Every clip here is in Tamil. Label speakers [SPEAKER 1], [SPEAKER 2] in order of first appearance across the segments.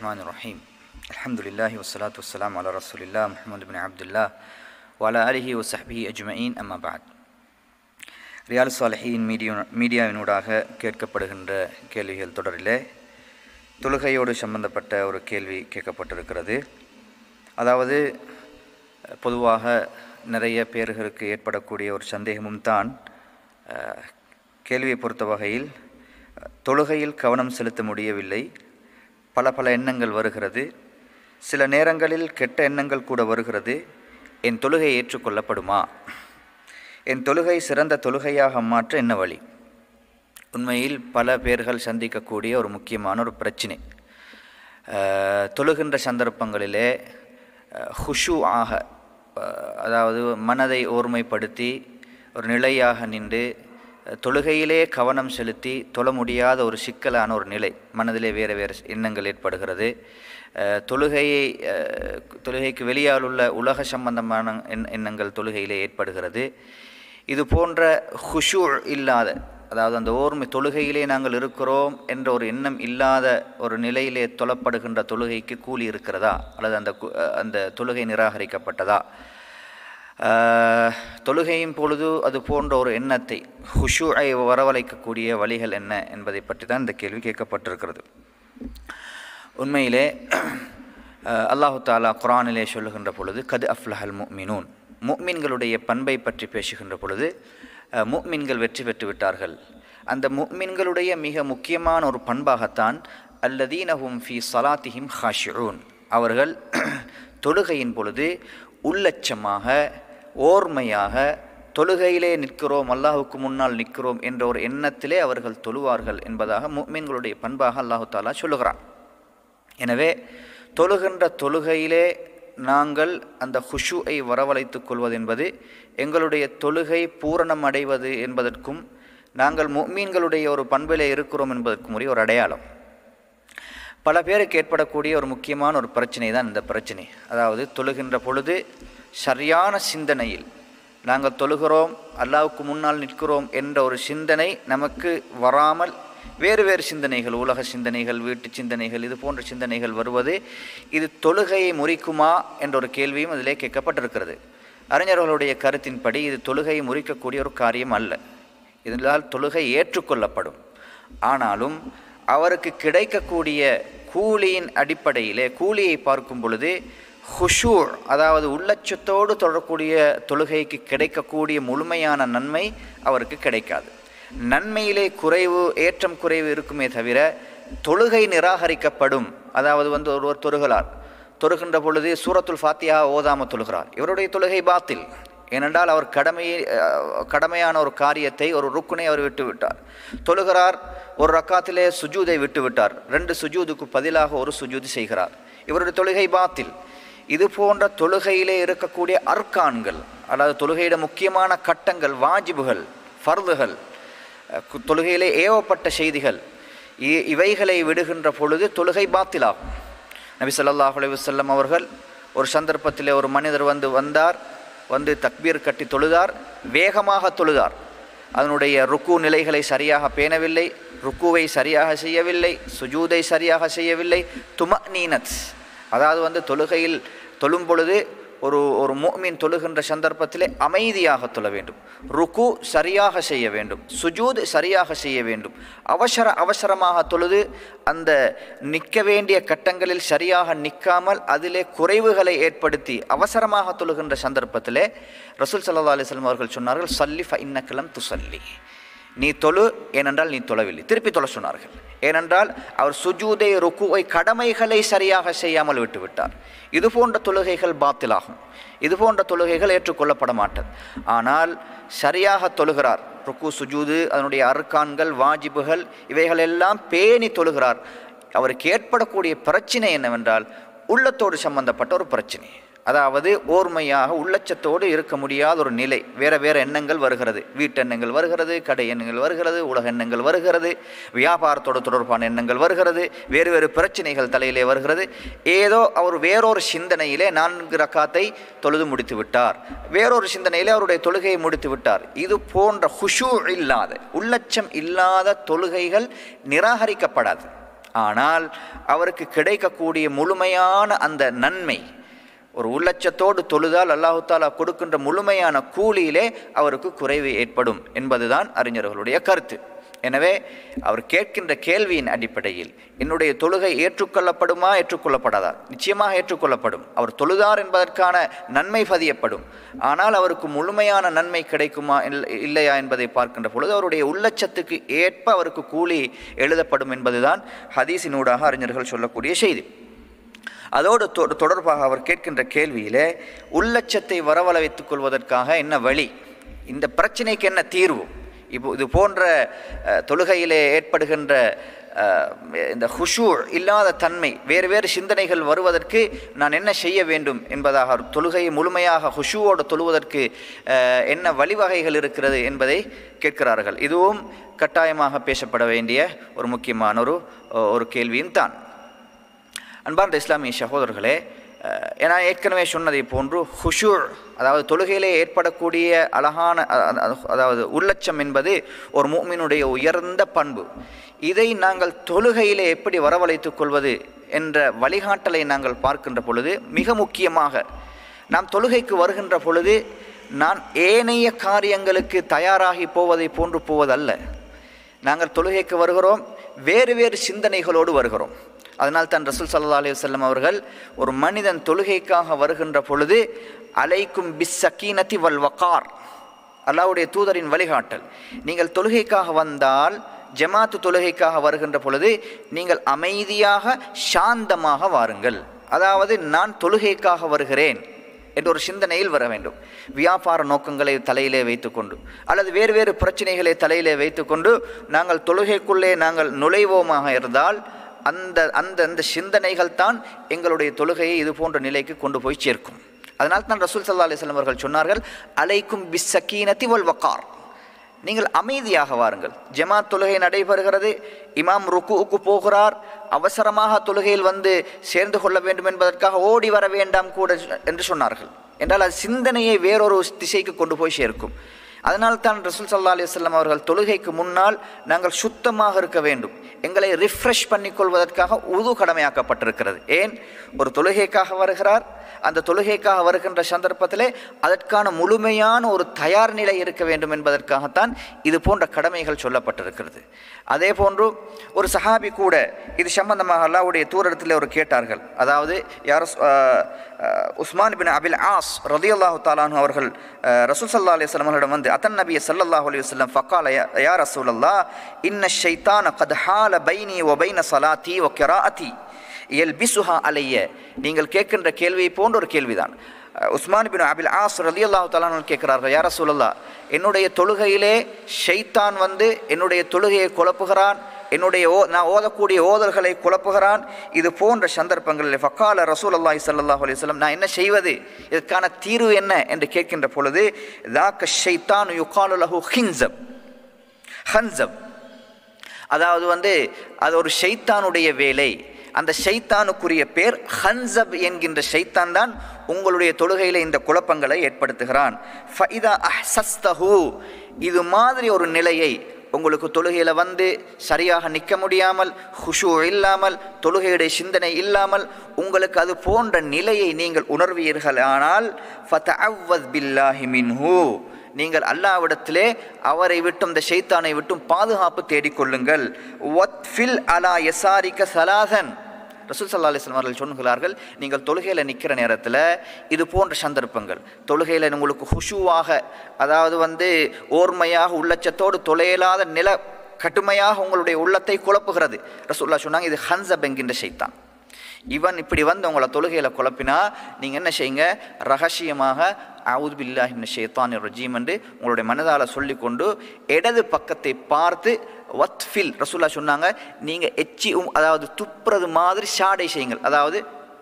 [SPEAKER 1] الرحمن الرحيم الحمد لله والصلاة والسلام على رسول الله محمد بن عبد الله وعلى آله وصحبه أجمعين أما بعد ரியால் சாலஹியின் மீடியா மீடியாவினூடாக கேட்கப்படுகின்ற கேள்விகள் தொடரிலே தொழுகையோடு சம்பந்தப்பட்ட ஒரு கேள்வி கேட்கப்பட்டிருக்கிறது அதாவது பொதுவாக நிறைய பேர்களுக்கு ஏற்படக்கூடிய ஒரு சந்தேகமும் தான் அஹ், கேள்வியை பொறுத்த வகையில் அஹ், தொழுகையில் கவனம் செலுத்த முடியவில்லை பல பல எண்ணங்கள் வருகிறது சில நேரங்களில் கெட்ட எண்ணங்கள் கூட வருகிறது என் தொழுகை ஏற்றுக்கொள்ளப்படுமா என் தொழுகை சிறந்த தொழுகையாக மாற்ற என்ன வழி உண்மையில் பல பேர்கள் சந்திக்கக்கூடிய ஒரு முக்கியமான ஒரு பிரச்சினை அஹ், தொழுகின்ற சந்தர்ப்பங்களிலே ஹுஷு ஆக அஹ், அதாவது மனதை ஓர்மைப்படுத்தி ஒரு நிலையாக நின்று அஹ், தொழுகையிலே கவனம் செலுத்தி தொழ முடியாத ஒரு சிக்கலான ஒரு நிலை மனதிலே வேறு வேறு எண்ணங்கள் ஏற்படுகிறது அஹ், தொழுகையை அஹ், தொழுகைக்கு வெளியால் உள்ள உலக சம்பந்தமான எண் எண்ணங்கள் தொழுகையிலே ஏற்படுகிறது இது போன்ற ஹுஷு இல்லாத அதாவது அந்த ஓர்மை தொழுகையிலே நாங்கள் இருக்கிறோம் என்ற ஒரு எண்ணம் இல்லாத ஒரு நிலையிலே தொழப்படுகின்ற தொழுகைக்கு கூலி இருக்கிறதா அல்லது அந்த கு- அந்த தொழுகை நிராகரிக்கப்பட்டதா ஆஹ், தொழுகையின் பொழுது அது போன்ற ஒரு எண்ணத்தை ஹுஷுஐ வரவழைக்கக்கூடிய வழிகள் என்ன என்பதை பற்றி தான் இந்த கேள்வி கேட்கப்பட்டிருக்கிறது உண்மையிலே அஹ், அல்லாஹு தாலா குரானிலே சொல்லுகின்ற பொழுது கது அஃப்லஹல் முஃமினூன் முஃமின்களுடைய பண்பை பற்றி பேசுகின்ற பொழுது அஹ், முஃமின்கள் வெற்றி பெற்று விட்டார்கள் அந்த முஃமின்களுடைய மிக முக்கியமான ஒரு பண்பாகத்தான் அல்லதீனஹும் ஃபி சலாத்திஹிம் ஹாஷிஊன் அவர்கள் தொழுகையின் பொழுது உள்ளச்சமாக ஓர்மையாக தொழுகையிலே நிற்கிறோம் அல்லாஹுக்கு முன்னால் நிற்கிறோம் என்ற ஒரு எண்ணத்திலே அவர்கள் தொழுவார்கள் என்பதாக முஃமின்களுடைய பண்பாக அல்லாஹு தாலா சொல்லுகிறான் எனவே தொழுகின்ற தொழுகையிலே நாங்கள் அந்த ஹுஷுவை வரவழைத்துக் கொள்வது என்பது எங்களுடைய தொழுகை பூரணம் அடைவது என்பதற்கும் நாங்கள் முஃமீன்களுடைய ஒரு பண்பிலே இருக்கிறோம் என்பதற்கும் உரிய ஒரு அடையாளம் பல பேருக்கு ஏற்படக்கூடிய ஒரு முக்கியமான ஒரு பிரச்சனை தான் இந்த பிரச்சனை அதாவது தொழுகின்ற பொழுது சரியான சிந்தனையில் நாங்கள் தொழுகிறோம் அல்லாவுக்கு முன்னால் நிற்கிறோம் என்ற ஒரு சிந்தனை நமக்கு வராமல் வேறு வேறு சிந்தனைகள் உலக சிந்தனைகள் வீட்டு சிந்தனைகள் இது போன்ற சிந்தனைகள் வருவது இது தொழுகையை முறிக்குமா என்ற ஒரு கேள்வியும் அதிலே கேட்கப்பட்டிருக்கிறது அறிஞர்களுடைய கருத்தின்படி இது தொழுகையை முறிக்கக்கூடிய ஒரு காரியம் அல்ல இதனால் தொழுகை ஏற்றுக்கொள்ளப்படும் ஆனாலும் அவருக்கு கிடைக்கக்கூடிய கூலியின் அடிப்படையிலே கூலியை பார்க்கும் பொழுது ஹுஷூ அதாவது உள்ளச்சத்தோடு தொடரக்கூடிய தொழுகைக்கு கிடைக்கக்கூடிய முழுமையான நன்மை அவருக்கு கிடைக்காது நன்மையிலே குறைவு ஏற்றம் குறைவு இருக்குமே தவிர தொழுகை நிராகரிக்கப்படும் அதாவது வந்து ஒருவர் தொழுகிறார் தொழுகின்ற பொழுது சூரத்துல் ஃபாத்தியா ஓதாம தொழுகிறார் இவருடைய தொழுகை பாத்தில் ஏனென்றால் அவர் கடமையை அஹ், கடமையான ஒரு காரியத்தை ஒரு ருக்குனை அவர் விட்டு விட்டார் தொழுகிறார் ஒரு ரக்காத்திலே சுஜூதை விட்டு விட்டார் ரெண்டு சுஜூதுக்கு பதிலாக ஒரு சுஜூது செய்கிறார் இவருடைய தொழுகை பாத்தில் இது போன்ற தொழுகையிலே இருக்கக்கூடிய அர்க்கான்கள் அதாவது தொழுகையிட முக்கியமான கட்டங்கள் வாஜிபுகள் ஃபர்துகள் அஹ், கு- தொழுகையிலே ஏவப்பட்ட செய்திகள் இ- இவைகளை விடுகின்ற பொழுது தொழுகை பாத்திலாகும் நபி ஸல்லல்லாஹு அலைஹி வஸல்லம் அவர்கள் ஒரு சந்தர்ப்பத்திலே ஒரு மனிதர் வந்து வந்தார் வந்து தக்பீர் கட்டி தொழுதார் வேகமாக தொழுதார் அதனுடைய ருக்கு நிலைகளை சரியாக பேணவில்லை ருக்குவை சரியாக செய்யவில்லை சுஜூதை சரியாக செய்யவில்லை தும நீனத் அதாவது வந்து தொழுகையில் தொழும் பொழுது ஒரு ஒரு முஃமின் தொழுகின்ற சந்தர்ப்பத்திலே அமைதியாக தொழ வேண்டும் ருக்கு சரியாக செய்ய வேண்டும் சுஜூத் சரியாக செய்ய வேண்டும் அவசர அவசரமாக தொழுது அந்த நிற்க வேண்டிய கட்டங்களில் சரியாக நிற்காமல் அதிலே குறைவுகளை ஏற்படுத்தி அவசரமாக தொழுகின்ற சந்தர்ப்பத்திலே ரசூல் சல்லா அலிஸ்லாம் அவர்கள் சொன்னார்கள் சல்லி ஃப இன்னக்கலம் துசல்லி நீ தொழு ஏனென்றால் நீ தொழவில்லை திருப்பி தொழ சொன்னார்கள் ஏனென்றால் அவர் சுஜூதை ருக்குவை கடமைகளை சரியாக செய்யாமல் விட்டுவிட்டார் இது போன்ற தொழுகைகள் பாத்திலாகும் இது போன்ற தொழுகைகள் ஏற்றுக்கொள்ளப்பட மாட்டது ஆனால் சரியாக தொழுகிறார் ருக்கு சுஜூது அதனுடைய அர்க்கான்கள் வாஜிபுகள் இவைகளெல்லாம் பேணி தொழுகிறார் அவருக்கு ஏற்படக்கூடிய பிரச்சனை என்னவென்றால் உள்ளத்தோடு சம்பந்தப்பட்ட ஒரு பிரச்சனை அதாவது ஓர்மையாக உள்ளச்சத்தோடு இருக்க முடியாத ஒரு நிலை வேற வேற எண்ணங்கள் வருகிறது வீட்டு எண்ணங்கள் வருகிறது கடை எண்ணங்கள் வருகிறது உலக எண்ணங்கள் வருகிறது வியாபாரத்தோடு தொடர்பான எண்ணங்கள் வருகிறது வேறு வேறு பிரச்சனைகள் தலையிலே வருகிறது ஏதோ அவர் வேறொரு சிந்தனையிலே நான்கு ரக்காத்தை தொழுது முடித்து விட்டார் வேறொரு சிந்தனையிலே அவருடைய தொழுகையை முடித்து விட்டார் இது போன்ற ஹுஷூ இல்லாத உள்ளச்சம் இல்லாத தொழுகைகள் நிராகரிக்கப்படாது ஆனால் அவருக்கு கிடைக்கக்கூடிய முழுமையான அந்த நன்மை ஒரு உள்ளச்சத்தோடு தொழுதால் அல்லாஹு தாலா கொடுக்கின்ற முழுமையான கூலியிலே அவருக்கு குறைவு ஏற்படும் என்பதுதான் அறிஞர்களுடைய கருத்து எனவே அவர் கேட்கின்ற கேள்வியின் அடிப்படையில் என்னுடைய தொழுகை ஏற்றுக்கொள்ளப்படுமா ஏற்றுக்கொள்ளப்படாதா நிச்சயமாக ஏற்றுக்கொள்ளப்படும் அவர் தொழுதார் என்பதற்கான நன்மை பதியப்படும் ஆனால் அவருக்கு முழுமையான நன்மை கிடைக்குமா இல்லையா என்பதை பார்க்கின்ற பொழுது அவருடைய உள்ளச்சத்துக்கு ஏற்ப அவருக்கு கூலி எழுதப்படும் என்பதுதான் ஹதீஸினூடாக அறிஞர்கள் சொல்லக்கூடிய செய்தி அதோடு தொடர்பாக அவர் கேட்கின்ற கேள்வியிலே உள்ளச்சத்தை வரவழைத்துக் கொள்வதற்காக என்ன வழி இந்த பிரச்சனைக்கு என்ன தீர்வு இப்போ இது போன்ற தொழுகையிலே ஏற்படுகின்ற இந்த ஹுஷூ இல்லாத தன்மை வேறு வேறு சிந்தனைகள் வருவதற்கு நான் என்ன செய்ய வேண்டும் என்பதாக தொழுகையை முழுமையாக ஹுஷூவோடு தொழுவதற்கு என்ன வழிவகைகள் இருக்கிறது என்பதை கேட்கிறார்கள் இதுவும் கட்டாயமாக பேசப்பட வேண்டிய ஒரு முக்கியமான ஒரு ஒரு கேள்வியும் தான் அன்பார்ந்த இஸ்லாமிய சகோதரர்களே ஏன்னா ஏற்கனவே சொன்னதை போன்று ஹுஷூர் அதாவது தொழுகையிலே ஏற்படக்கூடிய அழகான அதாவது உள்ளச்சம் என்பது ஒரு மூமினுடைய உயர்ந்த பண்பு இதை நாங்கள் தொழுகையிலே எப்படி வரவழைத்துக் கொள்வது என்ற வழிகாட்டலை நாங்கள் பார்க்கின்ற பொழுது மிக முக்கியமாக நாம் தொழுகைக்கு வருகின்ற பொழுது நான் ஏனைய காரியங்களுக்கு தயாராகி போவதை போன்று போவதல்ல நாங்கள் தொழுகைக்கு வருகிறோம் வேறு வேறு சிந்தனைகளோடு வருகிறோம் அதனால் தான் ரசூல் சல்லா அலி வல்லம் அவர்கள் ஒரு மனிதன் தொழுகைக்காக வருகின்ற பொழுது அலைக்கும் பிஸ் சக்கீனத்தி வல் வக்கார் அல்லாவுடைய தூதரின் வழிகாட்டல் நீங்கள் தொழுகைக்காக வந்தால் ஜமாத்து தொழுகைக்காக வருகின்ற பொழுது நீங்கள் அமைதியாக சாந்தமாக வாருங்கள் அதாவது நான் தொழுகைக்காக வருகிறேன் என்ற ஒரு சிந்தனையில் வர வேண்டும் வியாபார நோக்கங்களை தலையிலே வைத்துக்கொண்டு அல்லது வேறு வேறு பிரச்சனைகளை தலையிலே வைத்துக்கொண்டு நாங்கள் தொழுகைக்குள்ளே நாங்கள் நுழைவோமாக இருந்தால் அந்த அந்த அந்த சிந்தனைகள் தான் எங்களுடைய தொழுகையை இது போன்ற நிலைக்கு கொண்டு போய் சேர்க்கும் அதனால் தான் ரசூல் சல்லா அலிஸ்லாம் அவர்கள் சொன்னார்கள் அலைக்கும் பிஸ்ஸக்கீனத்தி வல் வக்கார் நீங்கள் அமைதியாக வாருங்கள் ஜமாத் தொழுகை நடைபெறுகிறது இமாம் ருக்குவுக்கு போகிறார் அவசரமாக தொழுகையில் வந்து சேர்ந்து கொள்ள வேண்டும் என்பதற்காக ஓடி வர வேண்டாம் கூட என்று சொன்னார்கள் என்றால் அது சிந்தனையை வேறொரு திசைக்கு கொண்டு போய் சேர்க்கும் அதனால் தான் ரசூல் சல்லா அலிஸ்லாம் அவர்கள் தொழுகைக்கு முன்னால் நாங்கள் சுத்தமாக இருக்க வேண்டும் எங்களை ரிஃப்ரெஷ் பண்ணிக்கொள்வதற்காக உது கடமையாக்கப்பட்டிருக்கிறது ஏன் ஒரு தொழுகைக்காக வருகிறார் அந்த தொழுகைக்காக வருகின்ற சந்தர்ப்பத்திலே அதற்கான முழுமையான ஒரு தயார் நிலை இருக்க வேண்டும் என்பதற்காகத்தான் இது போன்ற கடமைகள் சொல்லப்பட்டிருக்கிறது அதே போன்று ஒரு சஹாபி கூட இது சம்பந்தமாக அல்லாவுடைய தூரத்தில் ஒரு கேட்டார்கள் அதாவது யார் உஸ்மான் பின் அபில் ஆஸ் ரதி அல்லாஹு தாலானு அவர்கள் ரசூல் சல்லா அலிஸ்லாம் அவர்களிடம் வந்து அத்தன் நபிய சல்லல்லாஹு அலி வல்லம் ஃபக்கால யா ரசூல் அல்லா இன்ன ஷைத்தான கத் ஹால பைனி ஒ பைன சலாத்தி ஒ கெராத்தி எல் பிசுஹா அலைய நீங்கள் கேட்கின்ற கேள்வியை போன்ற ஒரு கேள்விதான் உஸ்மான் பின் அபில் ஆஸ் ரலி அல்லாஹு தாலான் கேட்கிறார்கள் யார சொல்லல்லா என்னுடைய தொழுகையிலே ஷைத்தான் வந்து என்னுடைய தொழுகையை குழப்புகிறான் என்னுடைய ஓ நான் ஓதக்கூடிய ஓதல்களை குழப்புகிறான் இது போன்ற சந்தர்ப்பங்களில் ஃபக்கால ரசூல் அல்லாஹி சல்லாஹ் அலிஸ்லம் நான் என்ன செய்வது இதற்கான தீர்வு என்ன என்று கேட்கின்ற பொழுது தாக்க ஷைத்தான் யுகாலு லஹு ஹின்சப் ஹன்சப் அதாவது வந்து அது ஒரு ஷைத்தானுடைய வேலை அந்த ஷைத்தானுக்குரிய பேர் ஹன்சப் என்கின்ற ஷைத்தான் தான் உங்களுடைய தொழுகையில் இந்த குழப்பங்களை ஏற்படுத்துகிறான் ஃபைதா அஹ்சஸ்தஹு இது மாதிரி ஒரு நிலையை உங்களுக்கு தொழுகையில் வந்து சரியாக நிற்க முடியாமல் ஹுஷு இல்லாமல் தொழுகையுடைய சிந்தனை இல்லாமல் உங்களுக்கு அது போன்ற நிலையை நீங்கள் உணர்வீர்கள் ஆனால் ஃபத அவ்வத் பில்லாஹி மின்ஹூ நீங்கள் அல்லாவிடத்திலே அவரை விட்டும் இந்த ஷைத்தானை விட்டும் பாதுகாப்பு தேடிக்கொள்ளுங்கள் ஒத் ஃபில் அலா எசாரிக்க சலாதன் ரசூல் சல்லா அலிஸ்லாம் அவர்கள் சொல்லுகிறார்கள் நீங்கள் தொழுகையில் நிற்கிற நேரத்தில் இது போன்ற சந்தர்ப்பங்கள் தொழுகையில் உங்களுக்கு ஹுஷுவாக அதாவது வந்து ஓர்மையாக உள்ளச்சத்தோடு தொலையலாத நில கடுமையாக உங்களுடைய உள்ளத்தை குழப்புகிறது ரசூல்லா சொன்னாங்க இது ஹன்சப் என்கின்ற ஷைத்தான் இவன் இப்படி வந்து உங்களை தொழுகையில் குழப்பினா நீங்கள் என்ன செய்யுங்க ரகசியமாக அவுது பில்லாஹின் ஷேத்தான் ரஜீம் என்று உங்களுடைய மனதால் சொல்லிக்கொண்டு இடது பக்கத்தை பார்த்து வத்ஃபில் ரசூல்லா சொன்னாங்க நீங்கள் எச்சி அதாவது துப்புறது மாதிரி ஷாடை செய்யுங்கள் அதாவது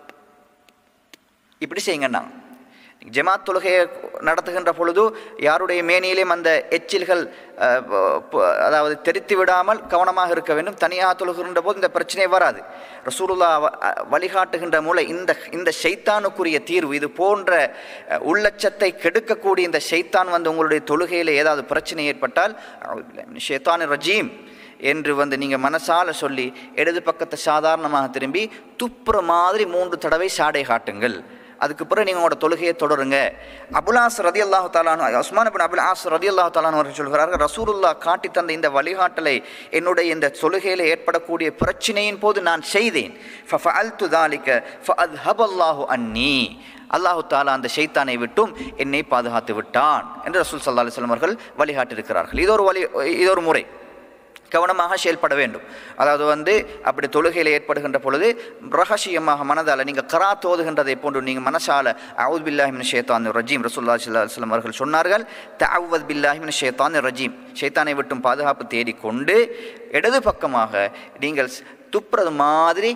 [SPEAKER 1] இப்படி செய்யுங்கண்ணா ஜமாத் தொழுகையை நடத்துகின்ற பொழுது யாருடைய மேனியிலும் அந்த எச்சில்கள் அதாவது தெரித்து விடாமல் கவனமாக இருக்க வேண்டும் தனியாக தொழுகின்ற போது இந்த பிரச்சனை வராது ரசூலுல்லா வழிகாட்டுகின்ற மூலம் இந்த இந்த ஷைத்தானுக்குரிய தீர்வு இது போன்ற உள்ளச்சத்தை கெடுக்கக்கூடிய இந்த ஷைத்தான் வந்து உங்களுடைய தொழுகையில் ஏதாவது பிரச்சனை ஏற்பட்டால் ஷைத்தான் ரஜீம் என்று வந்து நீங்கள் மனசால சொல்லி இடது பக்கத்தை சாதாரணமாக திரும்பி துப்புற மாதிரி மூன்று தடவை சாடை காட்டுங்கள் அதுக்கு பிறகு நீங்கள் உங்களோட தொழுகையை தொடருங்க அபுலாஸ் ரதி அல்லாஹு தாலான் உஸ்மான் பின் அபுல் ஆஸ் ரதி அல்லாஹு தாலான் அவர்கள் சொல்கிறார்கள் ரசூலுல்லா காட்டி தந்த இந்த வழிகாட்டலை என்னுடைய இந்த தொழுகையில் ஏற்படக்கூடிய பிரச்சனையின் போது நான் செய்தேன் ஃபஅல்து தாலிக ஃபஅத்ஹபல்லாஹு அன்னி அல்லாஹு தாலா அந்த ஷைத்தானை விட்டும் என்னை பாதுகாத்து விட்டான் என்று ரசூல் சல்லா அலுவலம் அவர்கள் வழிகாட்டியிருக்கிறார்கள் இது ஒரு வழி இது ஒரு முறை கவனமாக செயல்பட வேண்டும் அதாவது வந்து அப்படி தொழுகையில் ஏற்படுகின்ற பொழுது ரகசியமாக மனதால் நீங்கள் கராத் ஓதுகின்றதை போன்று நீங்கள் மனசால அவுத் பில்லாஹிமின் ஷேத்தான் ரஜீம் ரசூல்லா சல்லாஹம் அவர்கள் சொன்னார்கள் தஅவத் பில்லாஹிமின் ஷேத்தான் ரஜீம் ஷேத்தானை விட்டும் பாதுகாப்பு தேடிக்கொண்டு இடது பக்கமாக நீங்கள் துப்புறது மாதிரி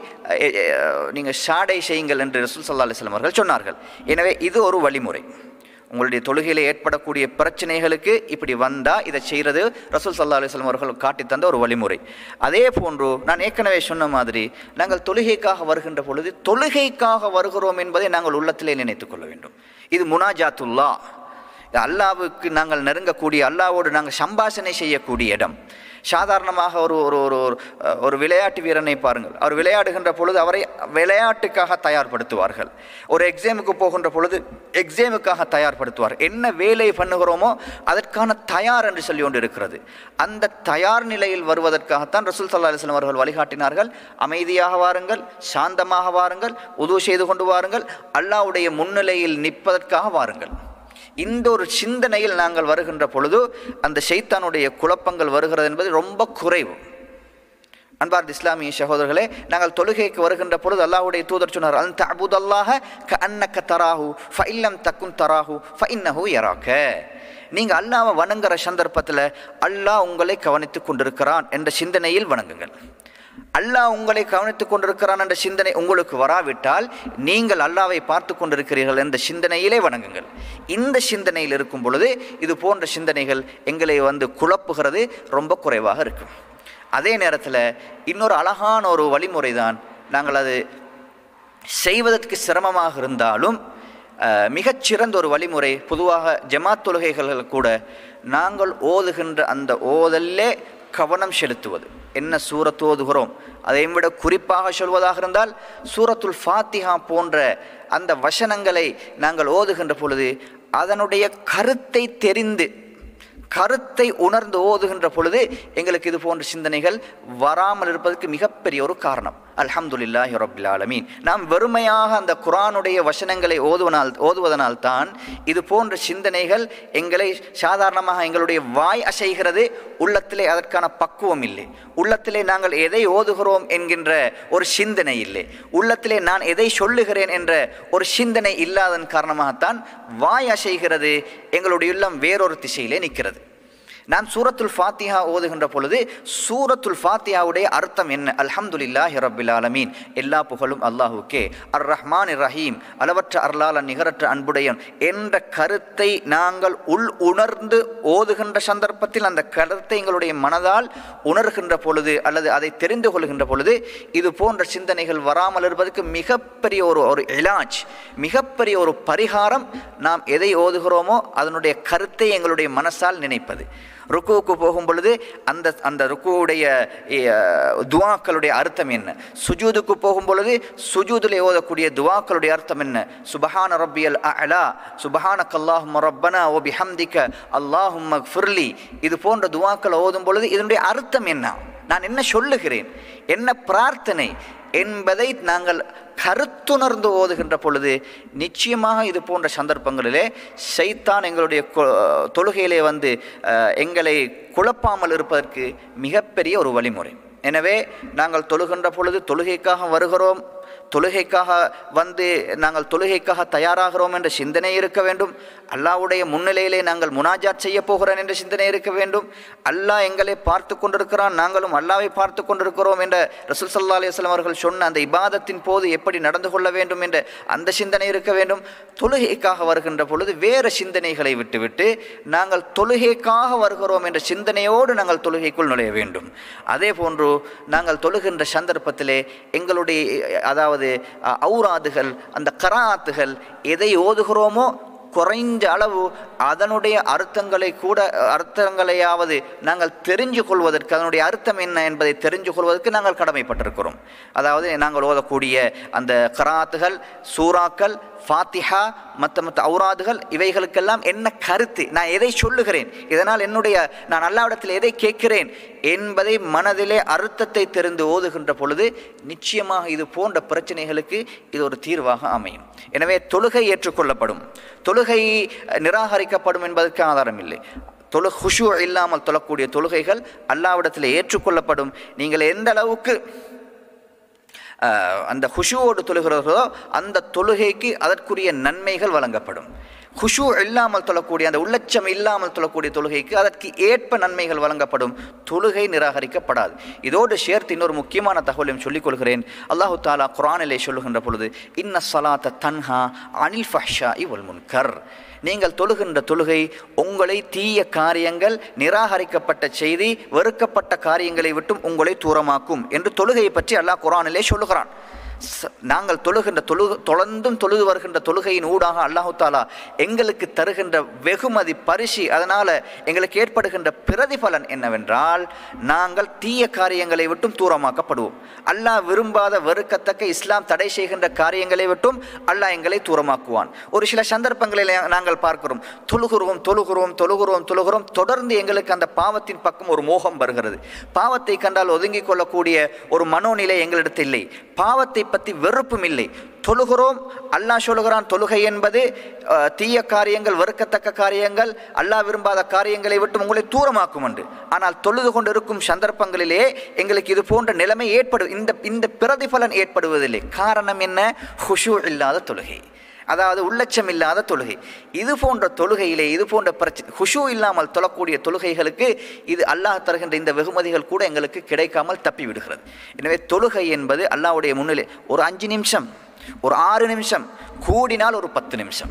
[SPEAKER 1] நீங்கள் ஷாடை செய்யுங்கள் என்று ரசூல் சல்லா அலிஸ்லாம் அவர்கள் சொன்னார்கள் எனவே இது ஒரு வழிமுறை உங்களுடைய தொழுகையில் ஏற்படக்கூடிய பிரச்சனைகளுக்கு இப்படி வந்தால் இதை செய்கிறது ரசூல் சல்லா அலுவலம் அவர்கள் காட்டி தந்த ஒரு வழிமுறை அதே போன்று நான் ஏற்கனவே சொன்ன மாதிரி நாங்கள் தொழுகைக்காக வருகின்ற பொழுது தொழுகைக்காக வருகிறோம் என்பதை நாங்கள் உள்ளத்திலே நினைத்து கொள்ள வேண்டும் இது முனாஜாத்துல்லா அல்லாவுக்கு நாங்கள் நெருங்கக்கூடிய அல்லாவோடு நாங்கள் சம்பாஷணை செய்யக்கூடிய இடம் சாதாரணமாக ஒரு ஒரு ஒரு ஒரு ஒரு விளையாட்டு வீரனை பாருங்கள் அவர் விளையாடுகின்ற பொழுது அவரை விளையாட்டுக்காக தயார்படுத்துவார்கள் ஒரு எக்ஸாமுக்கு போகின்ற பொழுது எக்ஸாமுக்காக தயார்படுத்துவார் என்ன வேலை பண்ணுகிறோமோ அதற்கான தயார் என்று சொல்லி கொண்டு இருக்கிறது அந்த தயார் நிலையில் வருவதற்காகத்தான் ரசூல் சல்லா அலிஸ்லாம் அவர்கள் வழிகாட்டினார்கள் அமைதியாக வாருங்கள் சாந்தமாக வாருங்கள் உதவு செய்து கொண்டு வாருங்கள் அல்லாவுடைய முன்னிலையில் நிற்பதற்காக வாருங்கள் இந்த ஒரு சிந்தனையில் நாங்கள் வருகின்ற பொழுது அந்த ஷைத்தானுடைய குழப்பங்கள் வருகிறது என்பது ரொம்ப குறைவு அன்பார்ந்த இஸ்லாமிய சகோதரர்களே நாங்கள் தொழுகைக்கு வருகின்ற பொழுது அல்லாஹுடைய தூதர் சொன்னார் அந்த அபுதல்லாக க அன்னக்க தராஹு ஃபைல்லம் தக்கும் தராஹு ஃபைன்னஹு யராக்க நீங்கள் அல்லாவை வணங்குற சந்தர்ப்பத்தில் அல்லாஹ் உங்களை கவனித்துக் கொண்டிருக்கிறான் என்ற சிந்தனையில் வணங்குங்கள் அல்லாஹ் உங்களை கவனித்துக் கொண்டிருக்கிறான் என்ற சிந்தனை உங்களுக்கு வராவிட்டால் நீங்கள் அல்லாவை பார்த்து கொண்டிருக்கிறீர்கள் என்ற சிந்தனையிலே வணங்குங்கள் இந்த சிந்தனையில் இருக்கும் பொழுது இது போன்ற சிந்தனைகள் எங்களை வந்து குழப்புகிறது ரொம்ப குறைவாக இருக்கும் அதே நேரத்தில் இன்னொரு அழகான ஒரு வழிமுறை தான் நாங்கள் அது செய்வதற்கு சிரமமாக இருந்தாலும் மிகச்சிறந்த ஒரு வழிமுறை பொதுவாக ஜமாத் தொழுகைகள் கூட நாங்கள் ஓதுகின்ற அந்த ஓதல்லே கவனம் செலுத்துவது என்ன சூரத் ஓதுகிறோம் அதை விட குறிப்பாக சொல்வதாக இருந்தால் சூரத்துல் ஃபாத்திஹா போன்ற அந்த வசனங்களை நாங்கள் ஓதுகின்ற பொழுது அதனுடைய கருத்தை தெரிந்து கருத்தை உணர்ந்து ஓதுகின்ற பொழுது எங்களுக்கு இது போன்ற சிந்தனைகள் வராமல் இருப்பதற்கு மிகப்பெரிய ஒரு காரணம் அல்ஹம்துலில்லாஹி ரபில் ஆலமீன் நாம் வெறுமையாக அந்த குரானுடைய வசனங்களை ஓதுவனால் ஓதுவதனால் தான் இது போன்ற சிந்தனைகள் எங்களை சாதாரணமாக எங்களுடைய வாய் அசைகிறது உள்ளத்திலே அதற்கான பக்குவம் இல்லை உள்ளத்திலே நாங்கள் எதை ஓதுகிறோம் என்கின்ற ஒரு சிந்தனை இல்லை உள்ளத்திலே நான் எதை சொல்லுகிறேன் என்ற ஒரு சிந்தனை இல்லாதன் காரணமாகத்தான் வாய் அசைகிறது எங்களுடைய உள்ளம் வேறொரு திசையிலே நிற்கிறது நான் சூரத்துல் ஃபாத்திஹா ஓதுகின்ற பொழுது சூரத்துல் ஃபாத்தியாவுடைய அர்த்தம் என்ன அல்ஹம்துலில்லாஹி ரபில் ஆலமீன் எல்லா புகழும் அல்லாஹுக்கே அர் ரஹ்மான் ரஹீம் அளவற்ற அருளால நிகரற்ற அன்புடையன் என்ற கருத்தை நாங்கள் உள் உணர்ந்து ஓதுகின்ற சந்தர்ப்பத்தில் அந்த கருத்தை எங்களுடைய மனதால் உணர்கின்ற பொழுது அல்லது அதை தெரிந்து கொள்கின்ற பொழுது இது போன்ற சிந்தனைகள் வராமல் இருப்பதற்கு மிகப்பெரிய ஒரு ஒரு இலாஜ் மிகப்பெரிய ஒரு பரிகாரம் நாம் எதை ஓதுகிறோமோ அதனுடைய கருத்தை எங்களுடைய மனசால் நினைப்பது ருக்குவுக்கு போகும் பொழுது அந்த அந்த ருக்குவுடைய துவாக்களுடைய அர்த்தம் என்ன சுஜூதுக்கு போகும் பொழுது சுஜூதில் ஓதக்கூடிய துவாக்களுடைய அர்த்தம் என்ன சுபஹான ரப்பியல் அலா சுபஹான கல்லாஹும் ரப்பனா ஓ பிஹம்திக்க அல்லாஹும் ஃபிர்லி இது போன்ற துவாக்களை ஓதும் பொழுது இதனுடைய அர்த்தம் என்ன நான் என்ன சொல்லுகிறேன் என்ன பிரார்த்தனை என்பதை நாங்கள் கருத்துணர்ந்து ஓதுகின்ற பொழுது நிச்சயமாக இது போன்ற சந்தர்ப்பங்களிலே சைத்தான் எங்களுடைய தொழுகையிலே வந்து எங்களை குழப்பாமல் இருப்பதற்கு மிகப்பெரிய ஒரு வழிமுறை எனவே நாங்கள் தொழுகின்ற பொழுது தொழுகைக்காக வருகிறோம் தொழுகைக்காக வந்து நாங்கள் தொழுகைக்காக தயாராகிறோம் என்ற சிந்தனை இருக்க வேண்டும் அல்லாவுடைய முன்னிலையிலே நாங்கள் முனாஜாத் செய்ய போகிறோம் என்ற சிந்தனை இருக்க வேண்டும் அல்லாஹ் எங்களை பார்த்து கொண்டிருக்கிறான் நாங்களும் அல்லாவை பார்த்து கொண்டிருக்கிறோம் என்ற ரசூல் சல்லா அலிஸ்லாம் அவர்கள் சொன்ன அந்த இபாதத்தின் போது எப்படி நடந்து கொள்ள வேண்டும் என்ற அந்த சிந்தனை இருக்க வேண்டும் தொழுகைக்காக வருகின்ற பொழுது வேறு சிந்தனைகளை விட்டுவிட்டு நாங்கள் தொழுகைக்காக வருகிறோம் என்ற சிந்தனையோடு நாங்கள் தொழுகைக்குள் நுழைய வேண்டும் அதே போன்று நாங்கள் தொழுகின்ற சந்தர்ப்பத்திலே எங்களுடைய அதாவது அவுராதுகள் அந்த கராத்துகள் எதை ஓதுகிறோமோ குறைஞ்ச அளவு அதனுடைய அர்த்தங்களை கூட அர்த்தங்களையாவது நாங்கள் தெரிஞ்சு கொள்வதற்கு அதனுடைய அர்த்தம் என்ன என்பதை தெரிஞ்சு கொள்வதற்கு நாங்கள் கடமைப்பட்டிருக்கிறோம் அதாவது நாங்கள் ஓதக்கூடிய அந்த கராத்துகள் சூறாக்கள் ஃபாத்திஹா மற்ற மற்ற ஔராதுகள் இவைகளுக்கெல்லாம் என்ன கருத்து நான் எதை சொல்லுகிறேன் இதனால் என்னுடைய நான் அல்லாவிடத்தில் எதை கேட்கிறேன் என்பதை மனதிலே அர்த்தத்தை தெரிந்து ஓதுகின்ற பொழுது நிச்சயமாக இது போன்ற பிரச்சனைகளுக்கு இது ஒரு தீர்வாக அமையும் எனவே தொழுகை ஏற்றுக்கொள்ளப்படும் தொழுகை நிராகரிக்கப்படும் என்பதற்கு ஆதாரம் இல்லை தொழு ஹுஷு இல்லாமல் தொழக்கூடிய தொழுகைகள் அல்லாவிடத்தில் ஏற்றுக்கொள்ளப்படும் நீங்கள் எந்த அளவுக்கு அந்த ஹுஷுவோடு தொழுகிறதோ அந்த தொழுகைக்கு அதற்குரிய நன்மைகள் வழங்கப்படும் ஹுஷு இல்லாமல் தொழக்கூடிய அந்த உள்ளச்சம் இல்லாமல் தொழக்கூடிய தொழுகைக்கு அதற்கு ஏற்ப நன்மைகள் வழங்கப்படும் தொழுகை நிராகரிக்கப்படாது இதோடு சேர்த்து இன்னொரு முக்கியமான தகவலையும் சொல்லிக் கொள்கிறேன் அல்லாஹு தாலா குரானிலே சொல்லுகின்ற பொழுது இன்ன சலாத்த தன்ஹா அனில் ஃபஹ்ஷா இவல் முன்கர் நீங்கள் தொழுகின்ற தொழுகை உங்களை தீய காரியங்கள் நிராகரிக்கப்பட்ட செய்தி வெறுக்கப்பட்ட காரியங்களை விட்டும் உங்களை தூரமாக்கும் என்று தொழுகையை பற்றி அல்லாஹ் குரானிலே சொல்லுகிறான் நாங்கள் தொழுகின்ற தொழு தொடர்ந்தும் தொழுது வருகின்ற தொழுகையின் ஊடாக அல்லாஹு தாலா எங்களுக்கு தருகின்ற வெகுமதி பரிசு அதனால் எங்களுக்கு ஏற்படுகின்ற பிரதிபலன் என்னவென்றால் நாங்கள் தீய காரியங்களை விட்டும் தூரமாக்கப்படுவோம் அல்லாஹ் விரும்பாத வெறுக்கத்தக்க இஸ்லாம் தடை செய்கின்ற காரியங்களை விட்டும் அல்லாஹ் எங்களை தூரமாக்குவான் ஒரு சில சந்தர்ப்பங்களில் நாங்கள் பார்க்கிறோம் தொழுகிறோம் தொழுகிறோம் தொழுகிறோம் தொழுகிறோம் தொடர்ந்து எங்களுக்கு அந்த பாவத்தின் பக்கம் ஒரு மோகம் வருகிறது பாவத்தை கண்டால் ஒதுங்கிக் கொள்ளக்கூடிய ஒரு மனோநிலை எங்களிடத்தில் இல்லை பாவத்தை பற்றி வெறுப்பும் இல்லை தொழுகிறோம் அல்லாஹ் சொல்லுகிறான் தொழுகை என்பது தீய காரியங்கள் வெறுக்கத்தக்க காரியங்கள் அல்லாஹ் விரும்பாத காரியங்களை விட்டு உங்களை தூரமாக்கும் என்று ஆனால் தொழுது கொண்டிருக்கும் சந்தர்ப்பங்களிலே எங்களுக்கு இது போன்ற நிலைமை ஏற்படு இந்த இந்த பிரதிபலன் ஏற்படுவதில்லை காரணம் என்ன ஹுஷு இல்லாத தொழுகை அதாவது உள்ளச்சம் இல்லாத தொழுகை இது போன்ற தொழுகையிலே இது போன்ற பிரச்சனை ஹுஷு இல்லாமல் தொழக்கூடிய தொழுகைகளுக்கு இது அல்லாஹ் தருகின்ற இந்த வெகுமதிகள் கூட எங்களுக்கு கிடைக்காமல் தப்பி விடுகிறது எனவே தொழுகை என்பது அல்லாஹ்வுடைய முன்னிலை ஒரு அஞ்சு நிமிஷம் ஒரு ஆறு நிமிஷம் கூடினால் ஒரு பத்து நிமிஷம்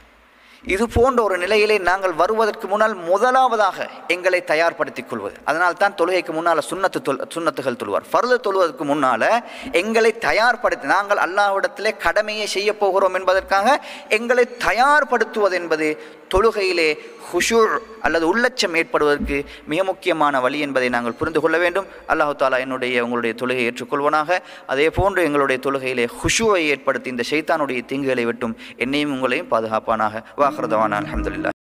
[SPEAKER 1] இது போன்ற ஒரு நிலையிலே நாங்கள் வருவதற்கு முன்னால் முதலாவதாக எங்களை தயார்படுத்திக் கொள்வது அதனால் தான் தொழுகைக்கு முன்னால் சுண்ணத்து தொல் சுண்ணத்துகள் தொழுவார் ஃபர்து தொழுவதற்கு முன்னால் எங்களை தயார்படுத்தி நாங்கள் அல்லாஹ்விடத்திலே கடமையை செய்ய போகிறோம் என்பதற்காக எங்களை தயார்படுத்துவது என்பது தொழுகையிலே ஹுஷூ அல்லது உள்ளச்சம் ஏற்படுவதற்கு மிக முக்கியமான வழி என்பதை நாங்கள் புரிந்து கொள்ள வேண்டும் அல்லாஹு தாலா என்னுடைய உங்களுடைய தொழுகையை ஏற்றுக்கொள்வனாக அதே போன்று எங்களுடைய தொழுகையிலே ஹுஷுவை ஏற்படுத்தி இந்த ஷைத்தானுடைய தீங்குகளை விட்டும் என்னையும் உங்களையும் பாதுகாப்பானாக வாஹர்தவான அலமதுல்லா